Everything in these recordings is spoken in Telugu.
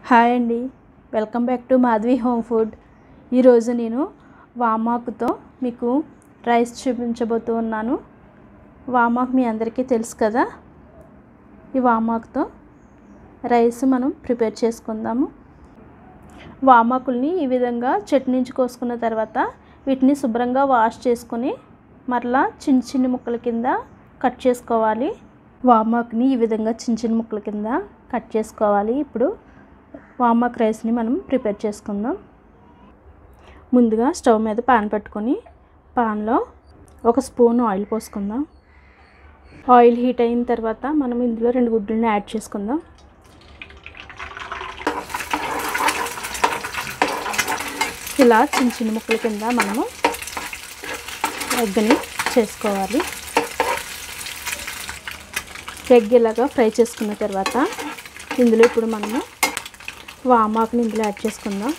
హాయ్ అండి welcome back to Madhavi home food ఈరోజు నేను వామాకుతో మీకు రైస్ చూపించబోతూ ఉన్నాను వామాకు మీ అందరికీ తెలుసు కదా ఈ వామాకుతో రైస్ మనం ప్రిపేర్ చేసుకుందాము వామాకుల్ని ఈ విధంగా చెట్టు నుంచి కోసుకున్న తర్వాత వీటిని శుభ్రంగా వాష్ చేసుకొని మరలా చిన్న చిన్న ముక్కల కింద కట్ చేసుకోవాలి వామాకుని ఈ విధంగా చిన్న చిన్న ముక్కల కింద కట్ చేసుకోవాలి ఇప్పుడు వామాక్ రైస్ని మనం ప్రిపేర్ చేసుకుందాం ముందుగా స్టవ్ మీద పాన్ పెట్టుకొని పాన్లో ఒక స్పూన్ ఆయిల్ పోసుకుందాం ఆయిల్ హీట్ అయిన తర్వాత మనం ఇందులో రెండు గుడ్లని యాడ్ చేసుకుందాం ఇలా చిన్న చిన్న ముక్కల కింద మనము ఎగ్ని చేసుకోవాలి ఎగ్ ఇలాగా ఫ్రై చేసుకున్న తర్వాత ఇందులో ఇప్పుడు మనము వామాకుని ఇందులో యాడ్ చేసుకుందాం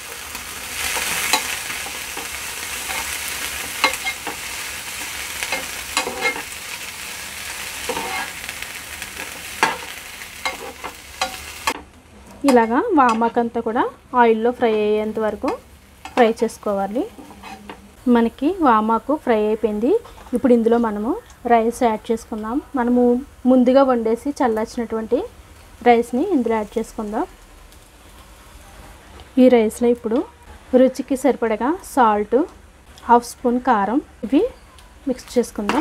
ఇలాగా వామాకు అంతా కూడా ఆయిల్లో ఫ్రై అయ్యేంత వరకు ఫ్రై చేసుకోవాలి మనకి వామాకు ఫ్రై అయిపోయింది ఇప్పుడు ఇందులో మనము రైస్ యాడ్ చేసుకుందాం మనము ముందుగా వండేసి చల్లార్చినటువంటి రైస్ని ఇందులో యాడ్ చేసుకుందాం ఈ రైస్లో ఇప్పుడు రుచికి సరిపడగా సాల్ట్ హాఫ్ స్పూన్ కారం ఇవి మిక్స్ చేసుకుందాం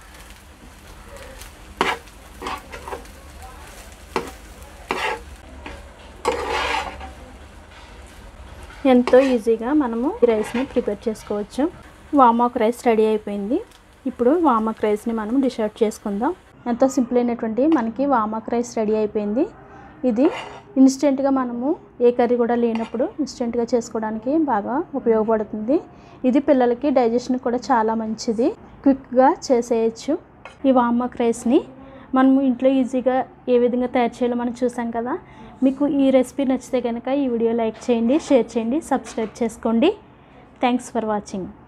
ఎంతో ఈజీగా మనము ఈ రైస్ని ప్రిపేర్ చేసుకోవచ్చు వామాక్ రైస్ రెడీ అయిపోయింది ఇప్పుడు వామాక్ రైస్ని మనం డిష్ అవుట్ చేసుకుందాం ఎంతో సింపుల్ అయినటువంటి మనకి వామాక్ రైస్ రెడీ అయిపోయింది ఇది ఇన్స్టెంట్గా మనము ఏ కర్రీ కూడా లేనప్పుడు ఇన్స్టెంట్గా చేసుకోవడానికి బాగా ఉపయోగపడుతుంది ఇది పిల్లలకి డైజెషన్ కూడా చాలా మంచిది క్విక్గా చేసేయచ్చు ఈ వామాక్ రైస్ని మనము ఇంట్లో ఈజీగా ఏ విధంగా తయారు చేయాలో మనం చూసాం కదా మీకు ఈ రెసిపీ నచ్చితే కనుక ఈ వీడియో లైక్ చేయండి షేర్ చేయండి సబ్స్క్రైబ్ చేసుకోండి థ్యాంక్స్ ఫర్ వాచింగ్